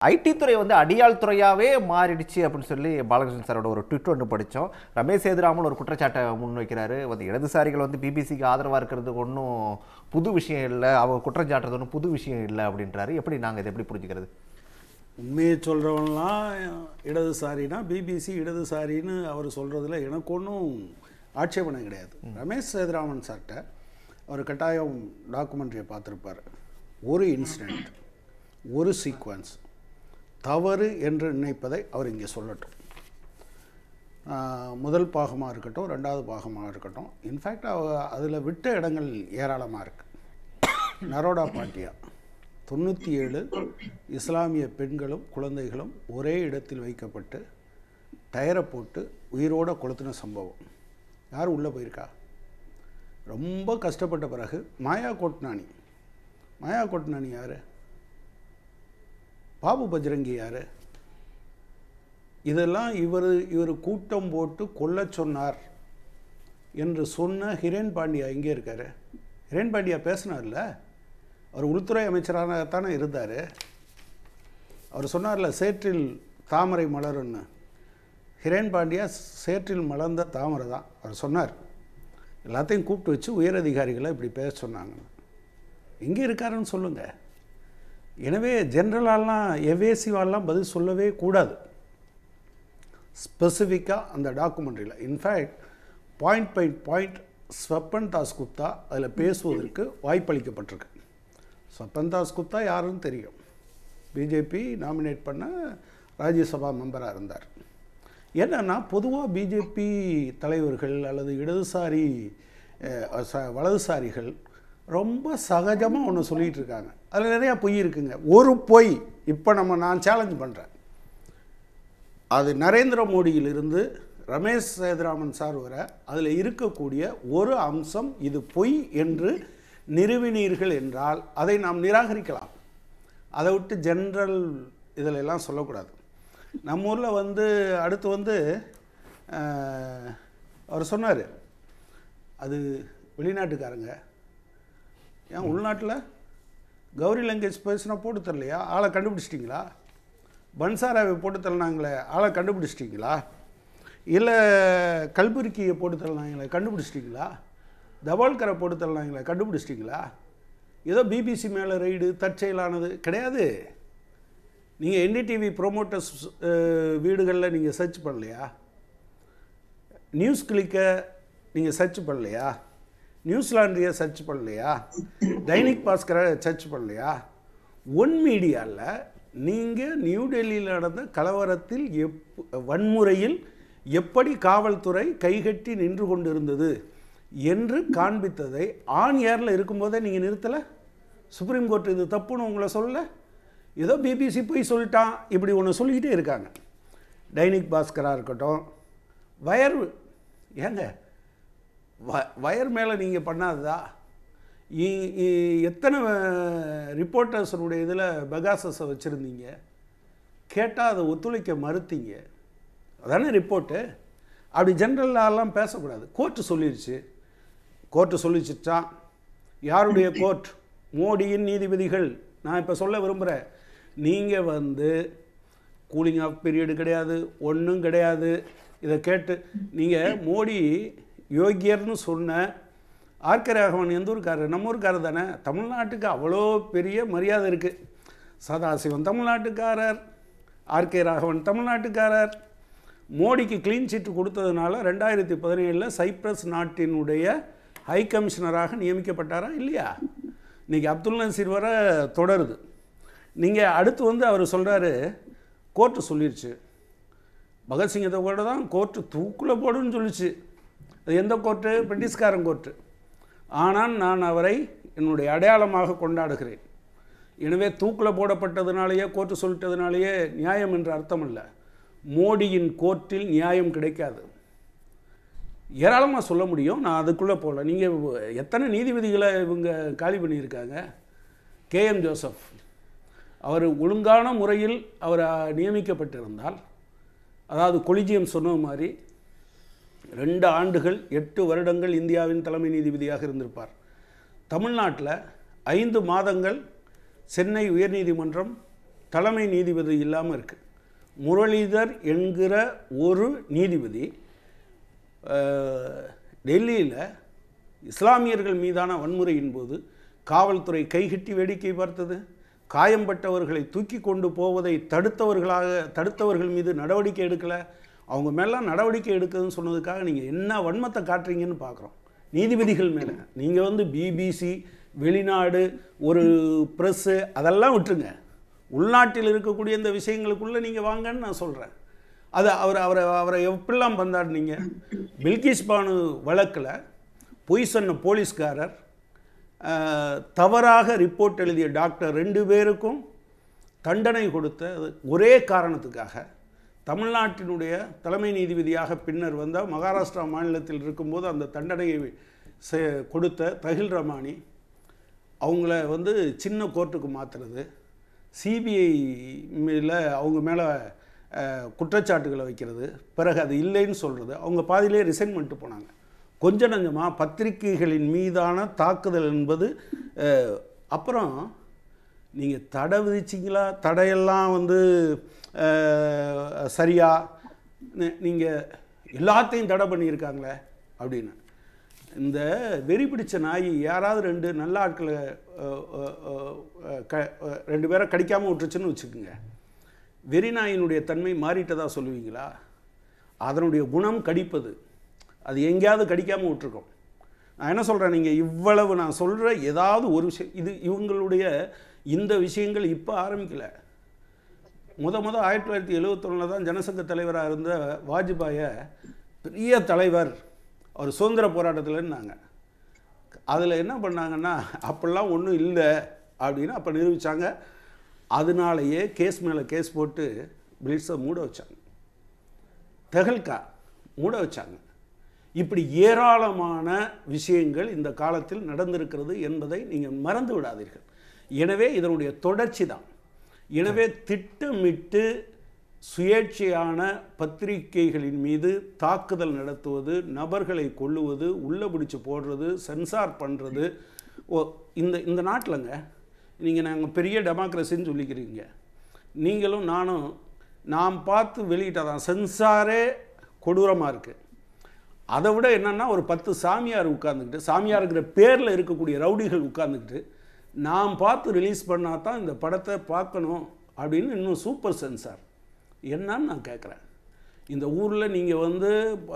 ID துறை வந்து அடியாள் துறையாவே மாறிடுச்சு அப்படின்னு சொல்லி பாலகிருஷ்ணன் சாரோட ஒரு ட்விட் ஒன்று படித்தோம் ரமேஷ் சேதுராமன் ஒரு குற்றச்சாட்டை முன்வைக்கிறாரு வந்து இடதுசாரிகள் வந்து பிபிசிக்கு ஆதரவாக இருக்கிறது ஒன்றும் புது விஷயம் இல்லை அவங்க குற்றம் சாட்டுறது ஒன்றும் புது விஷயம் இல்லை அப்படின்றாரு எப்படி நாங்கள் இதை எப்படி புரிஞ்சுக்கிறது உண்மையை சொல்கிறவன்லாம் இடதுசாரினா பிபிசி இடதுசாரின்னு அவர் சொல்கிறதுல எனக்கு ஒன்றும் ஆட்சேபனை கிடையாது ரமேஷ் சேதுராமன் சார்கிட்ட அவர் கட்டாயம் டாக்குமெண்ட்ரியை பார்த்துருப்பார் ஒரு இன்சிடெண்ட் ஒரு சீக்வன்ஸ் தவறு என்று நினைப்பதை அவர் இங்கே சொல்லட்டும் ஆஹ் முதல் பாகமாக இருக்கட்டும் ரெண்டாவது பாகமாக இருக்கட்டும் இன்ஃபேக்ட் அவ அதில் விட்ட இடங்கள் ஏராளமாக இருக்குது நரோடா பாட்டியா தொண்ணூற்றி ஏழு இஸ்லாமிய பெண்களும் குழந்தைகளும் ஒரே இடத்தில் வைக்கப்பட்டு டயரை போட்டு உயிரோட கொளுத்தின சம்பவம் யார் உள்ளே போயிருக்கா ரொம்ப கஷ்டப்பட்ட பிறகு மாயா கோட்னானி மாயா கோட்னானி யார் பாபு பஜ்ரங்கி யார் இதெல்லாம் இவர் இவர் கூட்டம் போட்டு கொல்லச் சொன்னார் என்று சொன்ன ஹிரேன் பாண்டியா எங்கே இருக்கார் ஹிரேன் பாண்டியா பேசினார்ல அவர் உள்துறை அமைச்சராகத்தானே இருந்தார் அவர் சொன்னார்ல சேற்றில் தாமரை மலருன்னு ஹிரேன் பாண்டியா சேற்றில் மலர்ந்த தாமரை தான் அவர் சொன்னார் எல்லாத்தையும் கூப்பிட்டு வச்சு உயரதிகாரிகளை இப்படி பேச சொன்னாங்க எங்கே இருக்காருன்னு சொல்லுங்கள் எனவே ஜென்ரலாலாம் எவேசிவாலாம் பதில் சொல்லவே கூடாது ஸ்பெசிஃபிக்காக அந்த டாக்குமெண்ட்ரியில் in fact point by point Swapan Dasgupta அதில் பேசுவதற்கு வாய்ப்பளிக்கப்பட்டிருக்கு ஸ்வப்பன் தாஸ் குப்தா யாருன்னு தெரியும் பிஜேபி நாமினேட் பண்ண ராஜ்யசபா மெம்பராக இருந்தார் என்னன்னா பொதுவாக பிஜேபி தலைவர்கள் அல்லது இடதுசாரி அஹ், ச- வலதுசாரிகள் ரொம்ப சகஜமாக ஒன்று சொல்லிகிட்டு இருக்காங்க அதில் நிறையா பொய் இருக்குங்க ஒரு பொய் இப்போ நம்ம நான் சேலஞ்ச் பண்ணுறேன் அது நரேந்திர மோடியிலிருந்து ரமேஷ் சேதுராமன் சார் வர அதில் இருக்கக்கூடிய ஒரு அம்சம் இது பொய் என்று நிறுவினீர்கள் என்றால் அதை நாம் நிராகரிக்கலாம் அதை விட்டு ஜென்ரல் இதில் எல்லாம் சொல்லக்கூடாது நம்ம ஊரில் வந்து அடுத்து வந்து அஹ், அவர் சொன்னார் அது வெளிநாட்டுக்காரங்க ஏன் உள்நாட்டில் கௌரி லங்கேஜ் பேசினா போட்டு தரலையா ஆளை கண்டுபிடிச்சிட்டிங்களா பன்சாராவை போட்டு தரலாங்களே ஆளை கண்டுபிடிச்சிட்டிங்களா இல்லை கல்புரிக்கியை போட்டு தரலாங்களே கண்டுபிடிச்சிட்டிங்களா தபால்கரை போட்டு தரலாங்களே கண்டுபிடிச்சிட்டிங்களா ஏதோ பிபிசி மேலே ரைடு தற்செயலானது கிடையாது நீங்கள் என்டிடிவி ப்ரொமோட்டர்ஸ் வீடுகளில் நீங்கள் சர்ச் பண்ணலையா நியூஸ் கிளிக்கை நீங்கள் சர்ச் பண்ணலையா நியூஸ் லாண்ட்ரியை சர்ச் பண்ணலையா தைனிக் பாஸ்கரை சர்ச் பண்ணலையா ஒன் மீடியாவில் நீங்கள் நியூ டெல்லியில் நடந்த கலவரத்தில் எப் வன்முறையில் எப்படி காவல்துறை கைகட்டி நின்று கொண்டிருந்தது என்று காண்பித்ததை ஆன் ஏரில் இருக்கும்போதே நீங்கள் நிறுத்தலை சுப்ரீம் கோர்ட் இது தப்புன்னு உங்களை சொல்லலை ஏதோ பிபிசி போய் சொல்லிட்டான் இப்படி ஒன்று சொல்லிக்கிட்டே இருக்காங்க டைனிக் பாஸ்கராக இருக்கட்டும் வயர் ஏங்க வ வயர் மேலே நீங்கள் பண்ணாததா இ- இ- எத்தனை ரிப்போர்ட்டர்ஸனுடைய இதில் பெகாசஸை வச்சுருந்தீங்க கேட்டால் அதை ஒத்துழைக்க மறுத்தீங்க அதானே ரிப்போர்ட்டு அப்படி ஜென்ரலாலாம் பேசக்கூடாது கோர்ட்டு சொல்லிடுச்சு கோர்ட்டு சொல்லிச்சுட்டான் யாருடைய கோர்ட் மோடியின் நீதிபதிகள் நான் இப்போ சொல்ல விரும்புகிறேன் நீங்கள் வந்து கூலிங் ஆஃப் பீரியடு கிடையாது ஒன்றும் கிடையாது இதை கேட்டு நீங்கள் மோடி யோகியர்னு சொன்ன ஆர்கே ராகவன் எந்த ஊருக்காரர் நம்ம ஊருக்காரர் தானே தமிழ்நாட்டுக்கு அவ்வளோ பெரிய மரியாதை இருக்குது சதாசிவன் தமிழ்நாட்டுக்காரர் ஆர்கே ராகவன் தமிழ்நாட்டுக்காரர் மோடிக்கு க்ளீன் சீட்டு கொடுத்ததுனால ரெண்டாயிரத்தி பதினேழில் சைப்ரஸ் நாட்டினுடைய ஹை கமிஷனராக நியமிக்கப்பட்டாரா இல்லையா இன்றைக்கி அப்துல் நசீர் வர தொடருது நீங்கள் அடுத்து வந்து அவர் சொல்கிறாரு கோர்ட்டு சொல்லிருச்சு பகத்சிங்கத்தை கூட தான் கோர்ட்டு தூக்கில் போடுன்னு சொல்லிச்சு அது எந்த கோர்ட்டு பிரிட்டிஷ்காரன் கோர்ட்டு ஆனால் நான் அவரை என்னுடைய அடையாளமாக கொண்டாடுகிறேன் எனவே தூக்கில் போடப்பட்டதுனாலேயே கோர்ட்டு சொல்லிட்டதுனாலேயே நியாயம் என்று அர்த்தம் இல்லை மோடியின் கோர்ட்டில் நியாயம் கிடைக்காது ஏராளமாக சொல்ல முடியும் நான் அதுக்குள்ளே போகல நீங்கள் எத்தனை நீதிபதிகளை இவங்க காலி பண்ணியிருக்காங்க கேஎம் ஜோசப் அவர் ஒழுங்கான முறையில் அவர் அஹ், நியமிக்கப்பட்டிருந்தால் அதாவது கொலிஜியம் சொன்ன மாதிரி ரெண்டு ஆண்டுகள் எட்டு வருடங்கள் இந்தியாவின் தலைமை நீதிபதியாக இருந்திருப்பார் தமிழ்நாட்டில் ஐந்து மாதங்கள் சென்னை உயர்நீதிமன்றம் தலைமை நீதிபதி இல்லாமல் இருக்கு முரளிதர் என்கிற ஒரு நீதிபதி டெல்லியில் இஸ்லாமியர்கள் மீதான வன்முறையின் போது காவல்துறை கைகட்டி வேடிக்கை பார்த்தது காயம்பட்டவர்களை தூக்கி கொண்டு போவதை தடுத்தவர்களாக தடுத்தவர்கள் மீது நடவடிக்கை எடுக்கலை அவங்க மேலாம் நடவடிக்கை எடுக்குதுன்னு சொன்னதுக்காக நீங்கள் என்ன வன்மத்தை காட்டுறீங்கன்னு பார்க்குறோம் நீதிபதிகள் மேலே நீங்கள் வந்து பிபிசி வெளிநாடு ஒரு ப்ரெஸ்ஸு அதெல்லாம் விட்டுருங்க உள்நாட்டில் இருக்கக்கூடிய இந்த விஷயங்களுக்குள்ளே நீங்கள் வாங்கன்னு நான் சொல்கிறேன் அது அவர் அவரை அவரை எப்படிலாம் பந்தாடினீங்க பில்கிஸ் பானு வழக்கில் பொய் சொன்ன போலீஸ்காரர் அஹ், தவறாக ரிப்போர்ட் எழுதிய டாக்டர் ரெண்டு பேருக்கும் தண்டனை கொடுத்த ஒரே காரணத்துக்காக தமிழ்நாட்டினுடைய தலைமை நீதிபதியாக பின்னர் வந்த மகாராஷ்டிரா மாநிலத்தில் இருக்கும்போது அந்த தண்டனையை செ- கொடுத்த தஹில் ரமானி அவங்கள வந்து சின்ன கோர்ட்டுக்கு மாற்றுறது சிபிஐ மேலே அவங்க மேலே குற்றச்சாட்டுகளை வைக்கிறது பிறகு அது இல்லைன்னு சொல்கிறது அவங்க பாதியிலே ரிசைன் பண்ணிட்டு போனாங்க கொஞ்ச நஞ்சமாக பத்திரிகைகளின் மீதான தாக்குதல் என்பது அஹ், அப்புறம் நீங்கள் தடை விதிச்சிங்களா தடையெல்லாம் வந்து அஹ், சரியா நீங்கள் எல்லாத்தையும் தடை பண்ணியிருக்காங்களே அப்படின்னு இந்த வெறி பிடிச்ச நாய் யாராவது ரெண்டு நல்ல ஆட்களை அஹ், அஹ், அஹ், க அஹ், ரெண்டு பேரை கடிக்காமல் விட்டுருச்சுன்னு வச்சுக்கோங்க வெறி நாயினுடைய தன்மை மாறிட்டதா சொல்லுவீங்களா அதனுடைய குணம் கடிப்பது அது எங்கேயாவது கடிக்காமல் விட்டுருக்கோம் நான் என்ன சொல்கிறேன் நீங்கள் இவ்வளவு நான் சொல்கிற ஏதாவது ஒரு விஷயம் இது இவங்களுடைய இந்த விஷயங்கள் இப்போ ஆரம்பிக்கல முத முத ஆயிரத்தி தொள்ளாயிரத்தி எழுவத்தொன்னில் தான் ஜனசங்க தலைவராக இருந்த வாஜ்பாயை பெரிய தலைவர் அவர் சுதந்திர போராட்டத்தில் இருந்தாங்க அதில் என்ன பண்ணாங்கன்னா அப்படிலாம் ஒன்றும் இல்லை அப்படின்னு அப்போ நிரூபித்தாங்க அதனாலேயே கேஸ் மேலே கேஸ் போட்டு பிளிட்ஸை மூட வச்சாங்க தெஹல்கா மூட வச்சாங்க இப்படி ஏராளமான விஷயங்கள் இந்த காலத்தில் நடந்திருக்கிறது என்பதை நீங்கள் மறந்து விடாதீர்கள் எனவே இதனுடைய தொடர்ச்சி தான் எனவே திட்டமிட்டு சுயேட்சையான பத்திரிகைகளின் மீது தாக்குதல் நடத்துவது நபர்களை கொல்லுவது உள்ள பிடிச்சு போடுறது சென்சார் பண்ணுறது ஓ இந்த இந்த நாட்டிலங்க நீங்கள் நாங்கள் பெரிய டெமோக்ரஸின்னு சொல்லிக்கிறீங்க நீங்களும் நானும் நாம் பார்த்து வெளியிட்டதான் சென்சாரே கொடூரமாக இருக்குது அதை விட என்னன்னா ஒரு பத்து சாமியார் உட்கார்ந்துக்கிட்டு சாமியாருங்கிற பேரில் இருக்கக்கூடிய ரவுடிகள் உட்கார்ந்துக்கிட்டு நாம் பார்த்து ரிலீஸ் பண்ணால் தான் இந்த படத்தை பார்க்கணும் அப்படின்னு இன்னும் சூப்பர் சென்சார் என்னன்னு நான் கேட்குறேன் இந்த ஊரில் நீங்கள் வந்து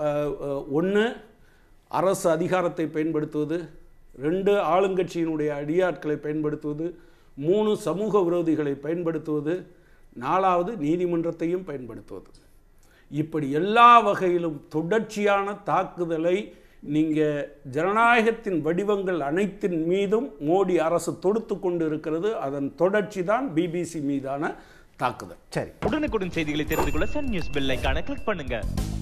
ஒன்று அரசு அதிகாரத்தை பயன்படுத்துவது ரெண்டு ஆளுங்கட்சியினுடைய அடியாட்களை பயன்படுத்துவது மூணு சமூக விரோதிகளை பயன்படுத்துவது நாலாவது நீதிமன்றத்தையும் பயன்படுத்துவது இப்படி எல்லா வகையிலும் தொடர்ச்சியான தாக்குதலை நீங்கள் ஜனநாயகத்தின் வடிவங்கள் அனைத்தின் மீதும் மோடி அரசு தொடுத்து கொண்டு இருக்கிறது அதன் தொடர்ச்சி தான் பிபிசி மீதான தாக்குதல் சரி உடனுக்குடன் செய்திகளை தெரிந்து கொள்ள சன் நியூஸ் பெல் ஐகானை கிளிக் பண்ணுங்க